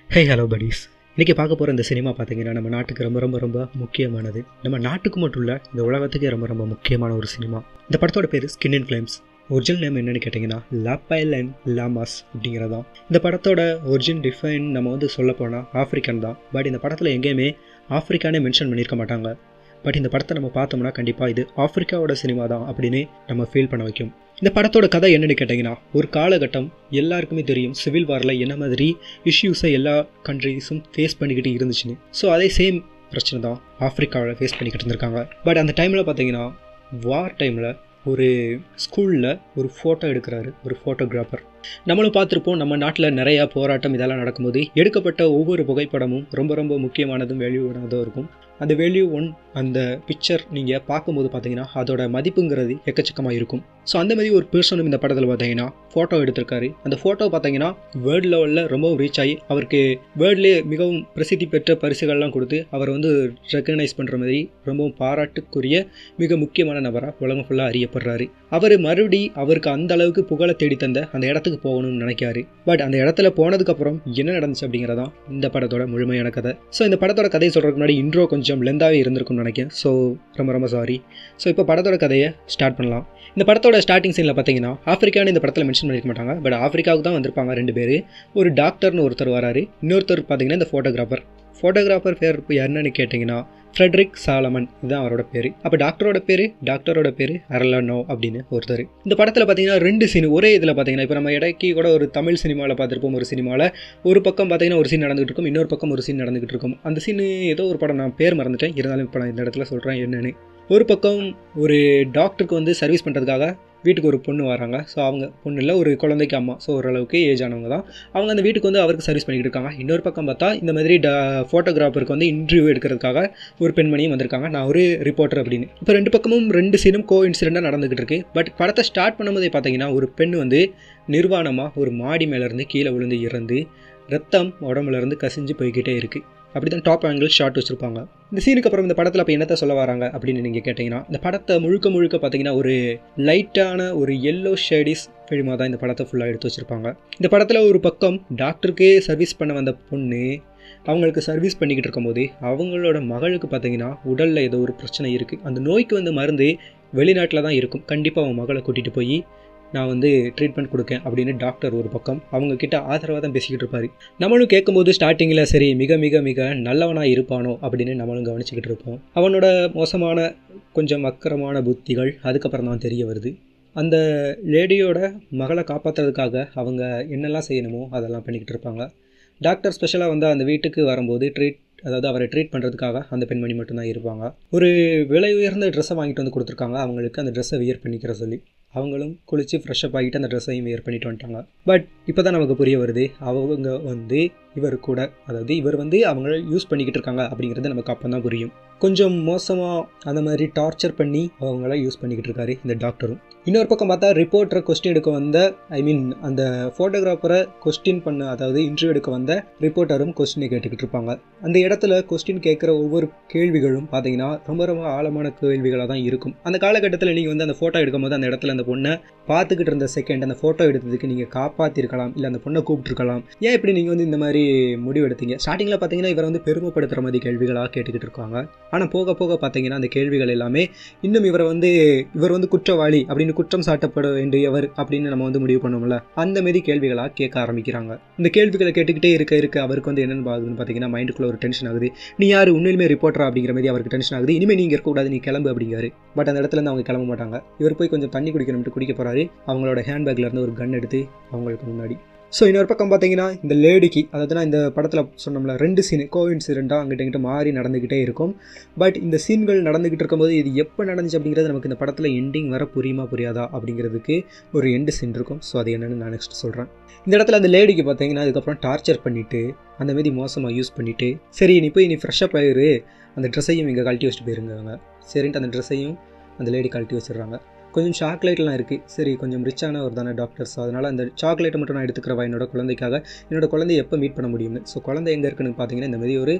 hey hello buddies இன்றைக்கி பார்க்க போகிற இந்த சினிமா பார்த்தீங்கன்னா நம்ம நாட்டுக்கு ரொம்ப ரொம்ப ரொம்ப முக்கியமானது நம்ம நாட்டுக்கு மட்டும் இல்லை இந்த உலகத்துக்கே ரொம்ப ரொம்ப முக்கியமான ஒரு சினிமா இந்த படத்தோட பேர் skin and flames original name என்னன்னு கேட்டிங்கன்னா லாப்பைல் அண்ட் லாமாஸ் அப்படிங்கிறதான் இந்த படத்தோட ஒரிஜின் டிஃபைன் நம்ம வந்து சொல்ல போனால் ஆஃப்ரிக்கன் தான் பட் இந்த படத்தில் எங்கேயுமே ஆஃப்ரிக்கானே மென்ஷன் பண்ணியிருக்க மாட்டாங்க பட் இந்த படத்தை நம்ம பார்த்தோம்னா கண்டிப்பாக இது ஆஃப்ரிக்காவோட சினிமா தான் அப்படின்னு நம்ம ஃபீல் பண்ண வைக்கும் இந்த படத்தோட கதை என்னன்னு கேட்டிங்கன்னா ஒரு காலகட்டம் எல்லாருக்குமே தெரியும் சிவில் வாரில் என்ன மாதிரி இஷ்யூஸை எல்லா கண்ட்ரீஸும் ஃபேஸ் பண்ணிக்கிட்டு இருந்துச்சுன்னு ஸோ அதே சேம் பிரச்சனை தான் ஆஃப்ரிக்காவில் ஃபேஸ் பண்ணிக்கிட்டு இருந்திருக்காங்க பட் அந்த டைமில் பார்த்தீங்கன்னா வார் டைமில் ஒரு ஸ்கூலில் ஒரு ஃபோட்டோ எடுக்கிறாரு ஒரு ஃபோட்டோகிராஃபர் நம்மளும் பார்த்துருப்போம் நம்ம நாட்டில் நிறையா போராட்டம் இதெல்லாம் நடக்கும்போது எடுக்கப்பட்ட ஒவ்வொரு புகைப்படமும் ரொம்ப ரொம்ப முக்கியமானதும் வேல்யூவானதும் இருக்கும் அந்த வேல்யூ ஒன் அந்த பிக்சர் நீங்கள் பார்க்கும்போது பார்த்தீங்கன்னா அதோட மதிப்புங்கிறது எக்கச்சக்கமாக இருக்கும் ஸோ அந்த மாதிரி ஒரு பர்சனும் இந்த படத்தில் பார்த்தீங்கன்னா ஃபோட்டோ எடுத்திருக்காரு அந்த ஃபோட்டோ பார்த்தீங்கன்னா வேர்ல்டு லெவலில் ரொம்பவும் ரீச் ஆகி அவருக்கு வேர்ல்ட்லேயே மிகவும் பிரசித்தி பெற்ற பரிசுகள்லாம் கொடுத்து அவர் வந்து ரெக்கக்னைஸ் பண்ணுற மாதிரி ரொம்பவும் பாராட்டுக்குரிய மிக முக்கியமான நபராக உலகம் ஃபுல்லாக அறியப்படுறாரு அவர் மறுபடி அவருக்கு அந்த அளவுக்கு புகழை தேடி தந்த அந்த இடத்துக்கு போகணும்னு நினைக்காரு பட் அந்த இடத்துல போனதுக்கப்புறம் என்ன நடந்துச்சு அப்படிங்கிறதான் இந்த படத்தோட முழுமையான கதை ஸோ இந்த படத்தோட கதையை சொல்கிறதுக்கு முன்னாடி இன்ட்ரோ கொஞ்சம் லெந்தாகவே இருந்திருக்கும்னு நினைக்கிறேன் ஸோ ரொம்ப ரொம்ப சாரி ஸோ இப்போ படத்தோட கதையை ஸ்டார்ட் பண்ணலாம் இந்த படத்தோட ஸ்டார்டிங் சீனில் பார்த்தீங்கன்னா ஆஃப்ரிக்கான்னு இந்த படத்தில் மென்ஷன் பண்ணிக்க மாட்டாங்க பட் ஆஃப்ரிக்காவுக்கு தான் வந்திருப்பாங்க ரெண்டு பேர் ஒரு டாக்டர்னு ஒருத்தர் வராரு இன்னொருத்தர் பார்த்தீங்கன்னா இந்த ஃபோட்டோகிராஃபர் ஃபோட்டோகிராஃபர் பேர் இப்போ என்னன்னு கேட்டிங்கன்னா ஃப்ரெட்ரிக் சாலமன் இதுதான் அவரோட பேர் அப்போ டாக்டரோட பேர் டாக்டரோட பேர் அரலனோ அப்படின்னு ஒருத்தர் இந்த படத்தில் பார்த்தீங்கன்னா ரெண்டு சீன் ஒரே இதில் பார்த்தீங்கன்னா இப்போ நம்ம இடைக்கு கூட ஒரு தமிழ் சினிமாவில் பார்த்துருப்போம் ஒரு சினிமாவில் ஒரு பக்கம் பார்த்தீங்கன்னா ஒரு சீன் நடந்துகிட்டு இருக்கும் இன்னொரு பக்கம் ஒரு சீன் நடந்துகிட்டு இருக்கும் அந்த சீன் ஏதோ ஒரு படம் நான் பேர் மறந்துட்டேன் இருந்தாலும் இப்போ நான் இந்த இடத்துல சொல்கிறேன் என்னன்னு ஒரு பக்கம் ஒரு டாக்டருக்கு வந்து சர்வீஸ் பண்ணுறதுக்காக வீட்டுக்கு ஒரு பொண்ணு வராங்க ஸோ அவங்க பொண்ணு இல்லை ஒரு குழந்தைக்கு அம்மா ஸோ ஓரளவுக்கு ஏஜ் ஆனவங்க தான் அவங்க அந்த வீட்டுக்கு வந்து அவருக்கு சர்வீஸ் பண்ணிக்கிட்டு இருக்காங்க இன்னொரு பக்கம் பார்த்தா இந்த மாதிரி ட ஃபோட்டோகிராஃபருக்கு வந்து இன்டர்வியூ எடுக்கிறதுக்காக ஒரு பெண்மணியும் வந்திருக்காங்க நான் ஒரு ரிப்போர்ட்டர் அப்படின்னு இப்போ ரெண்டு பக்கமும் ரெண்டு சீனும் கோ இன்சிடெண்ட்டாக நடந்துகிட்டு இருக்கு பட் படத்தை ஸ்டார்ட் பண்ணும்போதே பார்த்தீங்கன்னா ஒரு பெண் வந்து நிர்வாணமாக ஒரு மாடி மேலேருந்து கீழே விழுந்து இறந்து ரத்தம் உடம்புலேருந்து கசிஞ்சு போய்கிட்டே இருக்குது அப்படி தான் டாப் ஆங்கிள் ஷார்ட் வச்சுருப்பாங்க இந்த சீனுக்கு அப்புறம் இந்த படத்தில் அப்போ என்னத்தை சொல்ல வராங்க அப்படின்னு நீங்கள் கேட்டிங்கன்னா இந்த படத்தை முழுக்க முழுக்க பார்த்தீங்கன்னா ஒரு லைட்டான ஒரு எல்லோ ஷேடிஸ் ஃபிலிமாக தான் இந்த படத்தை ஃபுல்லாக எடுத்து வச்சுருப்பாங்க இந்த படத்தில் ஒரு பக்கம் டாக்டருக்கே சர்வீஸ் பண்ண வந்த பொண்ணு அவங்களுக்கு சர்வீஸ் பண்ணிக்கிட்டு இருக்கும்போது அவங்களோட மகளுக்கு பார்த்தீங்கன்னா உடலில் ஏதோ ஒரு பிரச்சனை இருக்குது அந்த நோய்க்கு வந்து மருந்து வெளிநாட்டில் தான் இருக்கும் கண்டிப்பாக அவன் மகளை கூட்டிகிட்டு போய் நான் வந்து ட்ரீட்மெண்ட் கொடுக்கேன் அப்படின்னு டாக்டர் ஒரு பக்கம் அவங்க கிட்ட ஆதரவாக தான் பேசிக்கிட்டு இருப்பார் நம்மளும் கேட்கும்போது ஸ்டார்டிங்கில் சரி மிக மிக மிக நல்லவனாக இருப்பானோ அப்படின்னு நம்மளும் கவனிச்சுக்கிட்டு இருப்போம் அவனோட மோசமான கொஞ்சம் அக்கரமான புத்திகள் அதுக்கப்புறம் தான் தெரிய வருது அந்த லேடியோட மகளை காப்பாற்றுறதுக்காக அவங்க என்னெல்லாம் செய்யணுமோ அதெல்லாம் பண்ணிக்கிட்டு இருப்பாங்க டாக்டர் ஸ்பெஷலாக வந்து அந்த வீட்டுக்கு வரும்போது ட்ரீட் அதாவது அவரை ட்ரீட் பண்ணுறதுக்காக அந்த பெண்மணி மட்டும்தான் இருப்பாங்க ஒரு விலை உயர்ந்த ட்ரெஸ்ஸை வாங்கிட்டு வந்து கொடுத்துருக்காங்க அவங்களுக்கு அந்த ட்ரெஸ்ஸை வியர் பண்ணிக்கிற சொல்லி அவங்களும் குளித்து ஃப்ரெஷ்ஷப் ஆகிட்டு அந்த ட்ரெஸ்ஸையும் வியர் பண்ணிட்டு வந்துட்டாங்க பட் இப்போ தான் நமக்கு புரிய வருது அவங்க வந்து இவர் கூட அதாவது இவர் வந்து அவங்கள யூஸ் பண்ணிக்கிட்டு இருக்காங்க அப்படிங்கிறது நமக்கு அப்போ தான் புரியும் கொஞ்சம் மோசமாக அந்த மாதிரி டார்ச்சர் பண்ணி அவங்கள யூஸ் பண்ணிக்கிட்டு இருக்காரு இந்த டாக்டரும் இன்னொரு பக்கம் பார்த்தா ரிப்போர்ட்டரை கொஸ்டின் எடுக்க வந்த ஐ மீன் அந்த ஃபோட்டோகிராஃபரை கொஸ்டின் பண்ண அதாவது இன்டர்வியூ எடுக்க வந்த ரிப்போர்ட்டரும் கொஸ்டினை கேட்டுக்கிட்டு இருப்பாங்க அந்த இடத்துல கொஸ்டின் கேட்குற ஒவ்வொரு கேள்விகளும் பார்த்தீங்கன்னா ரொம்ப ரொம்ப ஆழமான கேள்விகளாக தான் இருக்கும் அந்த காலகட்டத்தில் நீங்கள் வந்து அந்த ஃபோட்டோ எடுக்கும் போது அந்த இடத்துல அந்த பொண்ணை பார்த்துக்கிட்டு இருந்த செகண்ட் அந்த ஃபோட்டோ எடுத்ததுக்கு நீங்கள் காப்பாற்றிருக்கலாம் இல்லை அந்த பொண்ணை கூப்பிட்டுருக்கலாம் ஏன் இப்படி நீங்கள் வந்து இந்த மாதிரி முடிவு எடுத்தீங்க ஸ்டார்டிங்கில் பார்த்தீங்கன்னா இவர் வந்து பெருமைப்படுத்துகிற மாதிரி கேள்விகளாக கேட்டுக்கிட்டு இருக்காங்க ஆனால் போக போக பார்த்தீங்கன்னா அந்த கேள்விகள் எல்லாமே இன்னும் இவரை வந்து இவர் வந்து குற்றவாளி அப்படின்னு குற்றம் சாட்டப்பட வேண்டியவர் அப்படின்னு நம்ம வந்து முடிவு பண்ணோம்ல அந்த மாரி கேள்விகளாக கேட்க ஆரம்பிக்கிறாங்க இந்த கேள்விகளை கேட்டுக்கிட்டே இருக்க இருக்க அவருக்கு வந்து என்னென்னு பாகுதுன்னு பார்த்தீங்கன்னா மைண்டுக்குள்ள ஒரு டென்ஷன் ஆகுது நீ யார் உண்மையிலுமே ரிப்போர்ட்டரா அப்படிங்கிற மாதிரி அவருக்கு டென்ஷன் ஆகுது இனிமேல் நீங்கள் இருக்கக்கூடாது நீ கிளம்பு அப்படிங்காரு பட் அந்த இடத்துல இருந்து அவங்க கிளம்ப மாட்டாங்க இவர் போய் கொஞ்சம் தண்ணி குடிக்கணும்ட்டு குடிக்க போகிறாரு அவங்களோட ஹேண்ட்பேக்ல இருந்து ஒரு கன் எடுத்து அவங்களுக்கு முன்னாடி ஸோ இன்னொரு பக்கம் பார்த்தீங்கன்னா இந்த லேடிக்கு அதாவது நான் இந்த படத்தில் சொன்னோம்ல ரெண்டு சீன் கோ இன்சிடெண்ட்டாக அங்கிட்ட இங்கிட்ட மாறி நடந்துக்கிட்டே இருக்கும் பட் இந்த சீன்கள் நடந்துக்கிட்டு இருக்கும்போது இது எப்போ நடந்துச்சு அப்படிங்கிறது நமக்கு இந்த படத்தில் எண்டிங் வர புரியுமா புரியாதா அப்படிங்கிறதுக்கு ஒரு எண்டு சீன் இருக்கும் ஸோ அது என்னென்னு நான் நெக்ஸ்ட் சொல்கிறேன் இந்த இடத்துல அந்த லேடிக்கு பார்த்தீங்கன்னா அதுக்கப்புறம் டார்ச்சர் பண்ணிவிட்டு அந்த மாரி மோசமாக யூஸ் பண்ணிவிட்டு சரி நீ போய் நீ ஃப்ரெஷ்ஷப் ஆயிரு அந்த ட்ரெஸ்ஸையும் இங்கே கழட்டி வச்சுட்டு போயிருங்க சரின்ட்டு அந்த ட்ரெஸ்ஸையும் அந்த லேடி கழட்டி வச்சிடுறாங்க கொஞ்சம் சாக்லேட்லாம் இருக்குது சரி கொஞ்சம் ரிச்சான ஒரு தானே டாக்டர்ஸ் அதனால் அந்த சாக்லேட்டை மட்டும் நான் எடுத்துக்கிறவா என்னோட குழந்தைக்காக என்னோட குழந்தைய எப்போ மீட் பண்ண முடியும்னு ஸோ குழந்தை எங்கே இருக்குன்னு பார்த்தீங்கன்னா இந்த மாதிரி ஒரு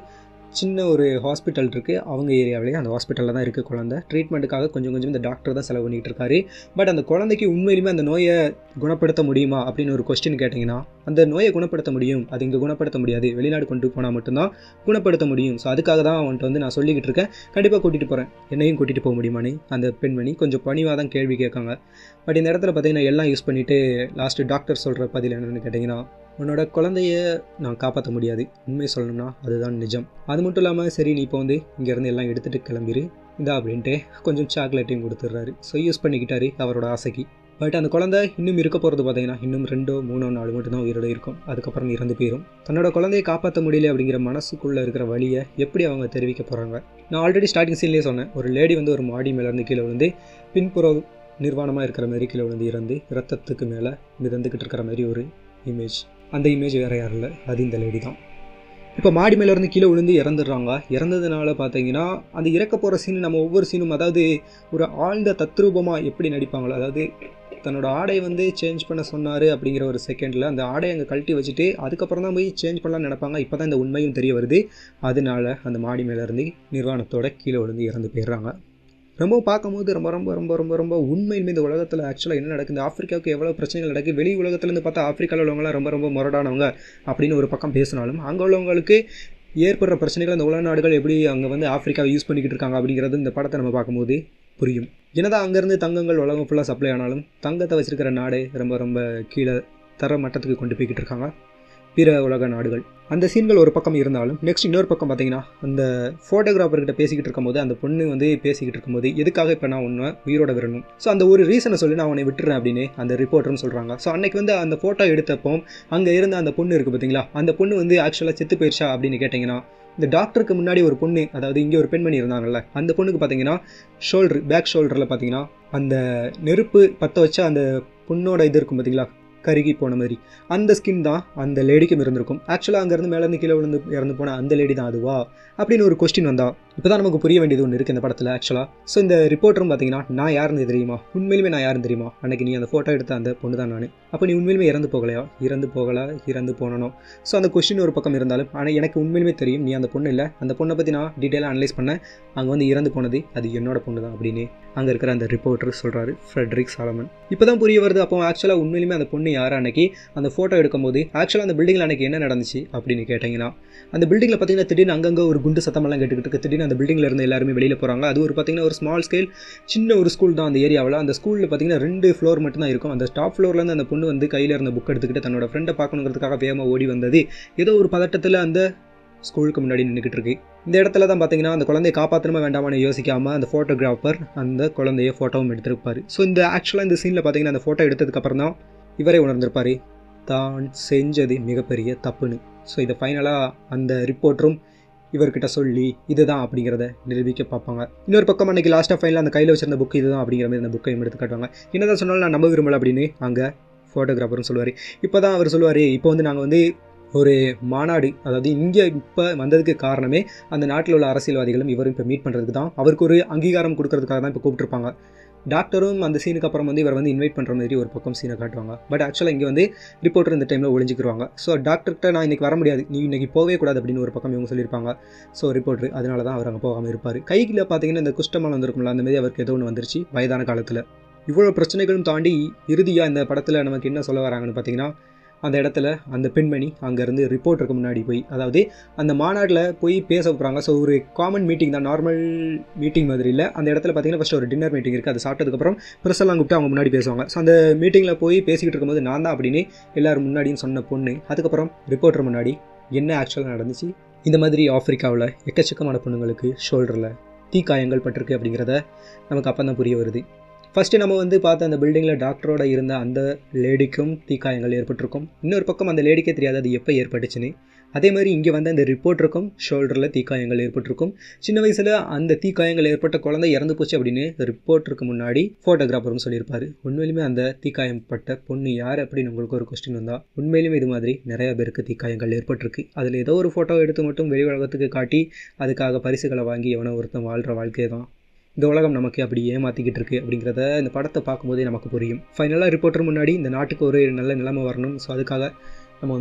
சின்ன ஒரு ஹாஸ்பிட்டல் இருக்குது அவங்க ஏரியாவிலேயே அந்த ஹாஸ்பிட்டலில் தான் இருக்குது குழந்தை ட்ரீட்மெண்ட்டுக்காக கொஞ்சம் கொஞ்சம் இந்த டாக்டர் தான் செலவு பண்ணிகிட்டு இருக்காரு பட் அந்த குழந்தைக்கு உண்மையிலுமே அந்த நோயை குணப்படுத்த முடியுமா அப்படின்னு ஒரு கொஸ்டின் கேட்டிங்கன்னா அந்த நோயை குணப்படுத்த முடியும் அது இங்கே குணப்படுத்த முடியாது வெளிநாடு கொண்டு போனால் மட்டும்தான் குணப்படுத்த முடியும் ஸோ அதுக்காக தான் அவன்கிட்ட வந்து நான் சொல்லிக்கிட்டு இருக்கேன் கண்டிப்பாக கூட்டிகிட்டு போகிறேன் என்னையும் கூட்டிகிட்டு போக முடியுமான்னு அந்த பெண்மணி கொஞ்சம் பணிவாக தான் கேள்வி கேட்காங்க பட் இந்த இடத்துல பார்த்தீங்கன்னா எல்லாம் யூஸ் பண்ணிவிட்டு லாஸ்ட்டு டாக்டர் சொல்கிற பதில் என்னென்னு கேட்டிங்கன்னா உன்னோட குழந்தைய நான் காப்பாற்ற முடியாது உண்மை சொல்லணும்னா அதுதான் நிஜம் அது மட்டும் இல்லாமல் சரி நீ இப்போ வந்து இங்கேருந்து எல்லாம் எடுத்துகிட்டு கிளம்பிரு இதா அப்படின்ட்டு கொஞ்சம் சாக்லேட்டையும் கொடுத்துட்றாரு ஸோ யூஸ் பண்ணிக்கிட்டாரு அவரோட ஆசைக்கு பட் அந்த குழந்தை இன்னும் இருக்க போகிறது பார்த்தீங்கன்னா இன்னும் ரெண்டோ மூணோ நாலு மட்டும்தான் உயிரோட இருக்கும் அதுக்கப்புறம் இறந்து போயிடும் தன்னோட குழந்தையை காப்பாற்ற முடியல அப்படிங்கிற மனசுக்குள்ளே இருக்கிற வழியை எப்படி அவங்க தெரிவிக்க போகிறாங்க நான் ஆல்ரெடி ஸ்டார்டிங் சீன்லேயே சொன்னேன் ஒரு லேடி வந்து ஒரு மாடி மேலேருந்து கீழே விழுந்து பின்புறம் நிர்வாணமாக இருக்கிற மாதிரி கீழே விழுந்து இறந்து ரத்தத்துக்கு மேலே மிதந்துக்கிட்டு இருக்கிற மாதிரி ஒரு இமேஜ் அந்த இமேஜ் வேறு யாரும் இல்லை அது இந்த லேடி தான் இப்போ மாடி மேலேருந்து கீழே விழுந்து இறந்துடுறாங்க இறந்ததுனால பார்த்தீங்கன்னா அந்த இறக்க போகிற சீன் நம்ம ஒவ்வொரு சீனும் அதாவது ஒரு ஆழ்ந்த தத்ரூபமாக எப்படி நடிப்பாங்களோ அதாவது தன்னோட ஆடை வந்து சேஞ்ச் பண்ண சொன்னார் அப்படிங்கிற ஒரு செகண்டில் அந்த ஆடையை அங்கே கழட்டி வச்சுட்டு அதுக்கப்புறம் தான் போய் சேஞ்ச் பண்ணலாம்னு நினைப்பாங்க இப்போ தான் இந்த உண்மையும் தெரிய வருது அதனால அந்த மாடி மேலேருந்து நிர்வாணத்தோட கீழே விழுந்து இறந்து போயிடுறாங்க ரொம்ப பார்க்கும்போது ரொம்ப ரொம்ப ரொம்ப ரொம்ப ரொம்ப உண்மையுமே இந்த உலகத்தில் ஆக்சுவலாக என்ன நடக்குது ஆஃப்ரிக்காவுக்கு எவ்வளோ பிரச்சனைகள் நடக்குது வெளி உலகத்துலேருந்து பார்த்தா ஆஃப்ரிக்காவில் உள்ளவங்களாம் ரொம்ப ரொம்ப முரடானவங்க அப்படின்னு ஒரு பக்கம் பேசினாலும் அங்கே உள்ளவங்களுக்கு ஏற்படுற பிரச்சனைகள் அந்த உலக நாடுகள் எப்படி அங்கே வந்து ஆஃப்ரிக்காவை யூஸ் பண்ணிக்கிட்டு இருக்காங்க அப்படிங்கிறது இந்த படத்தை நம்ம பார்க்கும்போது புரியும் என்னதான் அங்கேருந்து தங்கங்கள் உலகம் ஃபுல்லாக சப்ளை ஆனாலும் தங்கத்தை வச்சிருக்கிற நாடே ரொம்ப ரொம்ப கீழே தர மட்டத்துக்கு கொண்டு போய்கிட்டு இருக்காங்க பிற உலக நாடுகள் அந்த சீன்கள் ஒரு பக்கம் இருந்தாலும் நெக்ஸ்ட் இன்னொரு பக்கம் பார்த்தீங்கன்னா அந்த ஃபோட்டோகிராஃபர்கிட்ட பேசிக்கிட்டு இருக்கும்போது அந்த பொண்ணு வந்து பேசிக்கிட்டு இருக்கும்போது எதுக்காக இப்போ நான் உன்னை உயிரோட விடணும் ஸோ அந்த ஒரு ரீசனை சொல்லி நான் உன்னை விட்டுறேன் அப்படின்னு அந்த ரிப்போர்ட்டர்னு சொல்கிறாங்க ஸோ அன்னைக்கு வந்து அந்த ஃபோட்டோ எடுத்தப்போ அங்கே இருந்த அந்த பொண்ணு இருக்குது பார்த்தீங்களா அந்த பொண்ணு வந்து ஆக்சுவலாக செத்து போயிடுச்சா அப்படின்னு கேட்டிங்கன்னா இந்த டாக்டருக்கு முன்னாடி ஒரு பொண்ணு அதாவது இங்கே ஒரு பெண்மணி இருந்தாங்கல்ல அந்த பொண்ணுக்கு பார்த்தீங்கன்னா ஷோல்டர் பேக் ஷோல்டரில் பார்த்தீங்கன்னா அந்த நெருப்பு பற்ற வச்சா அந்த பொண்ணோட இது இருக்கும் பார்த்தீங்களா கருகி போன மாதிரி அந்த ஸ்கின் தான் அந்த லேடிக்கும் இருந்திருக்கும் ஆக்சுவலாக அங்கேருந்து மேலேருந்து கீழே விழுந்து இறந்து போன அந்த லேடி தான் அதுவா அப்படின்னு ஒரு கொஸ்டின் வந்தா இப்போ தான் நமக்கு புரிய வேண்டியது ஒன்று இருக்குது இந்த படத்தில் ஆக்சுவலாக ஸோ இந்த ரிப்போர்ட்டரும் பார்த்தீங்கன்னா நான் யாருன்னு தெரியுமா உண்மையிலுமே நான் யாருன்னு தெரியுமா அன்னைக்கு நீ அந்த ஃபோட்டோ எடுத்த அந்த பொண்ணு தான் நான் அப்போ நீ உண்மையிலுமே இறந்து போகலையா இறந்து போகலை இறந்து போனனும் ஸோ அந்த கொஸ்டின் ஒரு பக்கம் இருந்தாலும் ஆனால் எனக்கு உண்மையிலுமே தெரியும் நீ அந்த பொண்ணு இல்லை அந்த பொண்ணை பற்றி நான் டீட்டெயிலாக அனலைஸ் பண்ணேன் அங்கே வந்து இறந்து போனது அது என்னோட பொண்ணு தான் அப்படின்னு அங்கே இருக்கிற அந்த ரிப்போர்ட்டர் சொல்கிறாரு ஃப்ரெட்ரிக் சாலமன் இப்போ தான் புரிய வருது அப்போ ஆக்சுவலாக உண்மையிலுமே அந்த பொண்ணு யார் அன்னைக்கு அந்த ஃபோட்டோ எடுக்கும்போது ஆக்சுவலாக அந்த பில்டிங்கில் அன்னைக்கு என்ன நடந்துச்சு அப்படின்னு கேட்டிங்கன்னா அந்த பில்டிங்கில் பார்த்தீங்கன்னா திடீர்னு அங்கங்கே ஒரு குண்டு சத்தமெல்லாம் கேட்டுக்கிட்டு இருக்கு திடீர்னு அந்த பில்டிங்கில் இருந்து எல்லாருமே வெளியில் போகிறாங்க அது ஒரு பார்த்தீங்கன்னா ஒரு ஸ்மால் ஸ்கேல் சின்ன ஒரு ஸ்கூல் தான் அந்த ஏரியாவில் அந்த ஸ்கூலில் பார்த்தீங்கன்னா ரெண்டு ஃப்ளோர் மட்டும் தான் இருக்கும் அந்த டாப் ஃப்ளோர்லேருந்து அந்த பொண்ணு வந்து கையில் இருந்த புக் எடுத்துக்கிட்டு தன்னோட ஃப்ரெண்டை பார்க்கணுங்கிறதுக்காக வேகமாக ஓடி வந்தது ஏதோ ஒரு பதட்டத்தில் அந்த ஸ்கூலுக்கு முன்னாடி நின்றுக்கிட்டு இருக்கு இந்த இடத்துல தான் பார்த்தீங்கன்னா அந்த குழந்தைய காப்பாற்றணுமா வேண்டாமான்னு யோசிக்காமல் அந்த ஃபோட்டோகிராஃபர் அந்த குழந்தைய ஃபோட்டோவும் எடுத்திருப்பார் ஸோ இந்த ஆக்சுவலாக இந்த சீனில் பார்த்தீங்கன்னா அந்த ஃபோட்டோ எடுத்ததுக்கப்புறம் தான் இவரே உணர்ந்திருப்பார் தான் செஞ்சது மிகப்பெரிய தப்புன்னு ஸோ இதை ஃபைனலாக அந்த ரிப்போர்ட்டரும் இவர்கிட்ட சொல்லி இதுதான் அப்படிங்கிறத நிரூபிக்க பார்ப்பாங்க இன்னொரு பக்கம் அன்றைக்கி லாஸ்ட்டாக ஃபைனல் அந்த கையில் வச்சிருந்த புக் இதுதான் அப்படிங்கிற மாதிரி அந்த புக்கையும் எடுத்து காட்டுவாங்க என்னதான் சொன்னாலும் நான் நம்ப விரும்பல அப்படின்னு அங்கே ஃபோட்டோகிராஃபரும் சொல்லுவார் இப்போ தான் அவர் சொல்லுவார் இப்போ வந்து நாங்கள் வந்து ஒரு மாநாடு அதாவது இங்கே இப்போ வந்ததுக்கு காரணமே அந்த நாட்டில் உள்ள அரசியல்வாதிகளும் இவரும் இப்போ மீட் பண்ணுறதுக்கு தான் அவருக்கு ஒரு அங்கீகாரம் கொடுக்கறதுக்காக தான் இப்போ கூப்பிட்டுருப்பாங்க டாக்டரும் அந்த சீனுக்கு அப்புறம் வந்து இவர் வந்து இன்வைட் பண்ணுற மாதிரி ஒரு பக்கம் சீனை காட்டுவாங்க பட் ஆக்சுவலாக இங்கே வந்து ரிப்போர்ட்டர் இந்த டைமில் ஒழிஞ்சிக்கிருவாங்க ஸோ டாக்டர்கிட்ட நான் இன்றைக்கி வர முடியாது நீ இன்றைக்கி போகவே கூடாது அப்படின்னு ஒரு பக்கம் இவங்க சொல்லியிருப்பாங்க ஸோ ரிப்போர்ட்டர் அதனால தான் அவர் அங்கே போகாமல் இருப்பார் கையில் பார்த்தீங்கன்னா இந்த குஷ்டமாக வந்திருக்கும்ல அந்த மாதிரி அவருக்கு ஏதோ ஒன்று வந்துருச்சு வயதான காலத்தில் இவ்வளோ பிரச்சனைகளும் தாண்டி இறுதியாக இந்த படத்தில் நமக்கு என்ன சொல்ல வராங்கன்னு பார்த்தீங்கன்னா அந்த இடத்துல அந்த பெண்மணி அங்கேருந்து ரிப்போர்ட்டருக்கு முன்னாடி போய் அதாவது அந்த மாநாட்டில் போய் பேச போகிறாங்க ஸோ ஒரு காமன் மீட்டிங் தான் நார்மல் மீட்டிங் மாதிரி இல்லை அந்த இடத்துல பார்த்தீங்கன்னா ஃபஸ்ட் ஒரு டின்னர் மீட்டிங் இருக்குது அது சாப்பிட்டதுக்கப்புறம் ப்ரெஸ்ஸெல்லாம் கூப்பிட்டு அவங்க முன்னாடி பேசுவாங்க ஸோ அந்த மீட்டிங்கில் போய் பேசிக்கிட்டு இருக்கும்போது நான் தான் அப்படின்னு எல்லோரும் முன்னாடியும் சொன்ன பொண்ணு அதுக்கப்புறம் ரிப்போர்ட்டர் முன்னாடி என்ன ஆக்சுவலாக நடந்துச்சு இந்த மாதிரி ஆஃப்ரிக்காவில் எக்கச்சக்கமான பொண்ணுங்களுக்கு ஷோல்டரில் தீக்காயங்கள் பட்டிருக்கு அப்படிங்கிறத நமக்கு அப்போ தான் புரிய வருது ஃபஸ்ட்டு நம்ம வந்து பார்த்த அந்த பில்டிங்கில் டாக்டரோட இருந்த அந்த லேடிக்கும் தீக்காயங்கள் ஏற்பட்டிருக்கும் இன்னொரு பக்கம் அந்த லேடிக்கே தெரியாது அது எப்போ ஏற்பட்டுச்சுன்னு அதே மாதிரி இங்கே வந்து அந்த ரிப்போர்ட்டருக்கும் ஷோல்டரில் தீக்காயங்கள் ஏற்பட்டிருக்கும் சின்ன வயசில் அந்த தீக்காயங்கள் ஏற்பட்ட குழந்தை இறந்து போச்சு அப்படின்னு ரிப்போர்ட்டருக்கு முன்னாடி ஃபோட்டோகிராஃபரும் சொல்லியிருப்பார் உண்மையிலுமே அந்த தீக்காயப்பட்ட பொண்ணு யார் அப்படின்னு உங்களுக்கு ஒரு கொஸ்டின் வந்தால் உண்மையிலுமே இது மாதிரி நிறைய பேருக்கு தீக்காயங்கள் ஏற்பட்டிருக்கு அதில் ஏதோ ஒரு ஃபோட்டோ எடுத்து மட்டும் வெளி உலகத்துக்கு காட்டி அதுக்காக பரிசுகளை வாங்கி எவனோ ஒருத்தன் வாழ்கிற வாழ்க்கை தான் இந்த உலகம் நமக்கு அப்படி ஏமாற்றிக்கிட்டு இருக்கு அப்படிங்கிறத இந்த படத்தை பார்க்கும்போதே நமக்கு புரியும் ஃபைனலாக ரிப்போர்ட்டர் முன்னாடி இந்த நாட்டுக்கு ஒரு நல்ல நிலைமை வரணும் ஸோ அதுக்காக நம்ம வந்து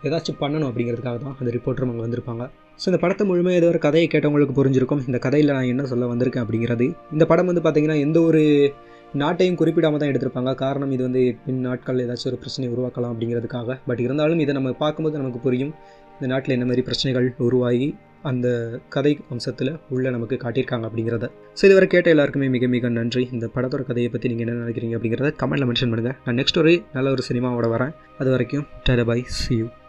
ஏதாச்சும் பண்ணணும் அப்படிங்கிறதுக்காக தான் அந்த ரிப்போர்ட்டரும் அங்கே வந்திருப்பாங்க ஸோ இந்த படத்தை முழுமையாக ஏதோ ஒரு கதையை கேட்டவங்களுக்கு புரிஞ்சிருக்கும் இந்த கதையில் நான் என்ன சொல்ல வந்திருக்கேன் அப்படிங்கிறது இந்த படம் வந்து பார்த்திங்கன்னா எந்த ஒரு நாட்டையும் குறிப்பிடாமல் தான் எடுத்திருப்பாங்க காரணம் இது வந்து பின் நாட்கள் ஏதாச்சும் ஒரு பிரச்சனை உருவாக்கலாம் அப்படிங்கிறதுக்காக பட் இருந்தாலும் இதை நம்ம பார்க்கும்போது நமக்கு புரியும் இந்த நாட்டில் என்ன மாதிரி பிரச்சனைகள் உருவாகி அந்த கதை அம்சத்தில் உள்ள நமக்கு காட்டியிருக்காங்க அப்படிங்கிறத ஸோ இதுவரை கேட்ட எல்லாருக்குமே மிக மிக நன்றி இந்த படத்தோட கதையை பற்றி நீங்கள் என்ன நினைக்கிறீங்க அப்படிங்கிறத கமெண்ட்டில் மென்ஷன் பண்ணுங்கள் நான் நெக்ஸ்ட் ஒரு நல்ல ஒரு சினிமாவோட வரேன் அது வரைக்கும் டேட பை சி யூ